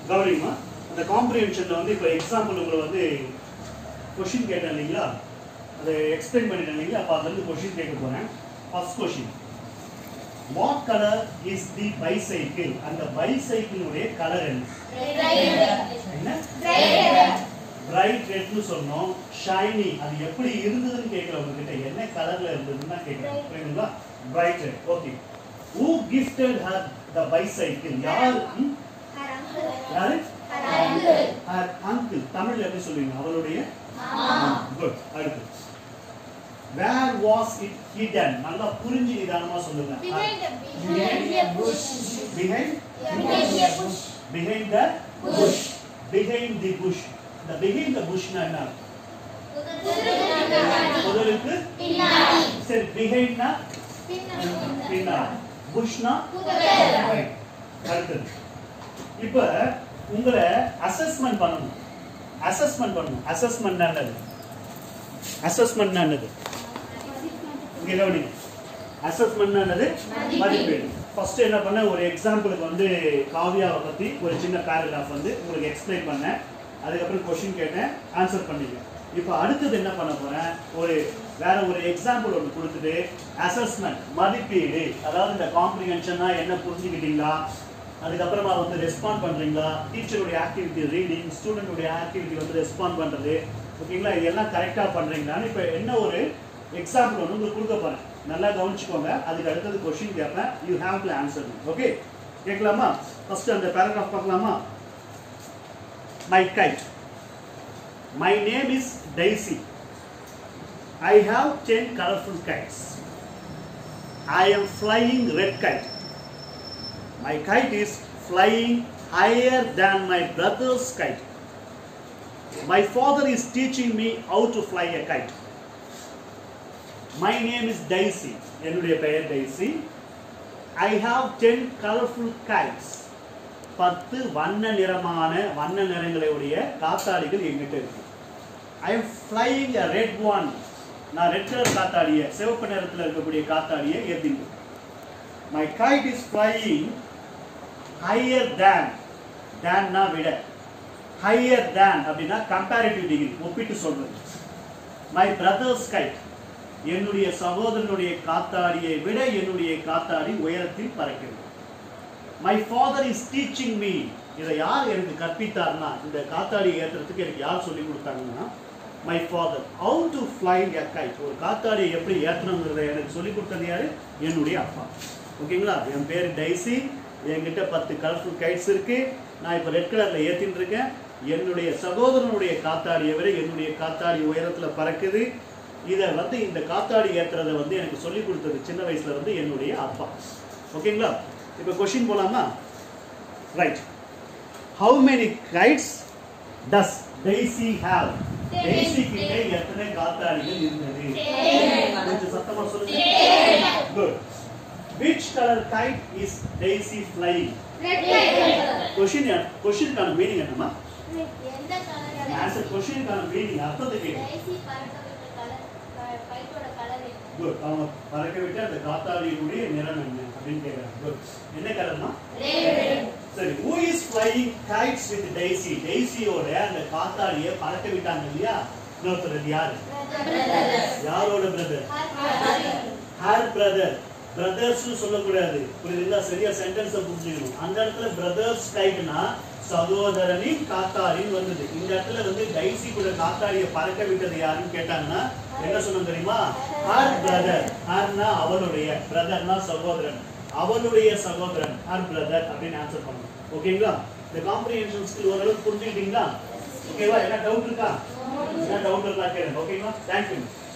கவனிமா அந்த காம்ப்ரிஹென்ஷன்ல வந்து இப்போ எக்ஸாம்பிள் உங்களை வந்து கொஷின் கேட்டேன் இல்லைங்களா அதை எக்ஸ்பிளைன் பண்ணிட்டேன் இல்லைங்களா அப்போ அதுலேருந்து கொஷின் கேட்க போறேன் first question what colour is the bicycle அந்த பைசைக்கிளுடைய கலர் என்ன என்ன பிரைட் ரெட்னு சொன்னோம் ஷைனி அது எப்படி இருந்ததுன்னு கேட்கல உங்ககிட்ட என்ன கலர்ல இருந்ததுன்னு தான் கேட்கறேன் புரியுதுங்களா bright red okay who gifted her the bicycle யார் ம்? யாரு ஹர் அங்கிள் தமிழ்ல எப்படி சொல்லுவீங்க அவளுடைய குட் அடுத்து வேர் வாஸ் இட் ஹிடன் நல்லா புரிஞ்சு நிதானமா சொல்லுங்க behind behind the bush behind the bush இந்த பிஹைண்ட் த புஷ்னா என்ன முதலுக்கு சரி பிஹைண்ட்னா பின்னாடி புஷ்னா அடுத்தது இப்ப உங்களை அசஸ்மெண்ட் பண்ணணும் அசஸ்மெண்ட் பண்ணணும் அசஸ்மெண்ட் என்னது அசஸ்மெண்ட் என்னது இங்க கவனிங்க அசஸ்மெண்ட் என்னது மதிப்பீடு ஃபர்ஸ்ட் என்ன பண்ண ஒரு எக்ஸாம்பிளுக்கு வந்து காவியாவை பத்தி ஒரு சின்ன பேராகிராஃப் வந்து உங்களுக்கு எக்ஸ்பிளைன் பண்ணேன் அதுக்கப்புறம் கொஸ்டின் கேட்டேன் ஆன்சர் பண்ணீங்க இப்போ அடுத்தது என்ன பண்ண போறேன் ஒரு வேற ஒரு எக்ஸாம்பிள் ஒன்று கொடுத்துட்டு அசஸ்மெண்ட் மதிப்பீடு அதாவது இந்த காம்ப்ரிஹென்ஷனா என்ன புரிஞ்சுக்கிட்டீங்களா அதுக்கப்புறமா வந்து ரெஸ்பாண்ட் பண்றீங்களா டீச்சருடைய ஆக்டிவிட்டி ரீடிங் ஸ்டூடெண்டுடைய ஆக்டிவிட்டி வந்து ரெஸ்பாண்ட் பண்றது ஓகேங்களா இதெல்லாம் கரெக்டா பண்றீங்களான்னு இப்போ என்ன ஒரு எக்ஸாம்பிள் ஒன்று உங்களுக்கு கொடுக்க போறேன் நல்லா கவனிச்சுக்கோங்க அதுக்கு அடுத்தது கொஸ்டின் கேட்பேன் you have to answer okay கேட்கலாமா ஃபர்ஸ்ட் அந்த பேராகிராஃப் பார்க்கலாமா my kite my name is Daisy I have ten colourful kites I am flying red kite. My kite is flying higher than my brother's kite. My father is teaching me how to fly a kite. My name is Daisy. என்னுடைய பெயர் Daisy I have ten colourful kites. பத்து வண்ண நிறமான வண்ண நிறங்களுடைய காத்தாடிகள் எங்கிட்ட இருக்கு I am flying a red one நான் ரெட் கலர் காத்தாடிய சிவப்பு நிறத்தில் இருக்கக்கூடிய காத்தாடியை ஏற்றிங்க my kite is flying higher than than விட ஹையர் தேன் அப்படின்னா கம்பேரிட்டிவ் டிகிரி ஒப்பிட்டு சொல்றது மை பிரதர்ஸ் கைட் என்னுடைய சகோதரனுடைய காத்தாடியை விட என்னுடைய காத்தாடி உயரத்தில் பறக்கிறது my father is teaching me இதை யார் எனக்கு கற்பித்தார்னா இந்த காத்தாடி ஏற்றுறதுக்கு எனக்கு யார் சொல்லி கொடுத்தாங்கன்னா my father how to fly a kite ஒரு காத்தாடியை எப்படி ஏற்றணுங்கிறத எனக்கு சொல்லி கொடுத்தது யாரு என்னுடைய அப்பா ஓகேங்களா என் பேர் டைசி என்கிட்ட பத்து கலர்ஃபுல் கைட்ஸ் இருக்கு நான் இப்போ ரெட் கலரில் ஏற்றின்னு இருக்கேன் என்னுடைய சகோதரனுடைய காத்தாடியை விட என்னுடைய காத்தாடி உயரத்தில் பறக்குது இதை வந்து இந்த காத்தாடி ஏற்றுறதை வந்து எனக்கு சொல்லி கொடுத்தது சின்ன வயசுல இருந்து என்னுடைய அப்பா ஓகேங்களா இப்போ கொஷின் போலாமா right how many kites does Daisy have Daisy கிட்ட எத்தனை காத்தாடிகள் இருந்தது கொஞ்சம் சத்தமா சொல்லுங்க good which colour kite is Daisy flying question கொஷினுக்கான மீனிங் என்னமா ஆன்சர் கொஷினுக்கான மீனிங் அர்த்தத்தை கேட்கு குட் அவங்க பறக்க விட்டு அந்த காத்தாடியினுடைய நிறம் என்ன அப்படின்னு கேட்குறாங்க குட் என்ன கலர்னா சரி who is flying kites with Daisy டெய்சியோட அந்த காத்தாடியை பறக்க விட்டாங்க இல்லையா இன்னொருத்தர் யாரு யாரோட பிரதர் ஹர் பிரதர் பிரதர்ஸ் சொல்லக்கூடாது புரியுதுங்களா சரியா சென்டென்ஸை புரிஞ்சுக்கணும் அந்த இடத்துல பிரதர்ஸ் கைட்னா சகோதரனின் காத்தாடின்னு வந்தது இந்த இடத்துல வந்து டைசி கூட காத்தாடியை பறக்க விட்டது யாருன்னு கேட்டாங்கன்னா என்ன சொன்னோம் தெரியுமா ஹர் பிரதர் ஹர்னா அவளுடைய பிரதர்னா சகோதரன் அவளுடைய சகோதரன் ஹர் பிரதர் அப்படின்னு ஆன்சர் பண்ணணும் ஓகேங்களா இந்த காம்ப்ரிஹென்ஷன் ஸ்கில் ஓரளவுக்கு புரிஞ்சுக்கிட்டீங்களா ஓகேவா என்ன டவுட் இருக்கா என்ன டவுட் இருக்கா கேளுங்க ஓகேங்களா தேங்க்யூ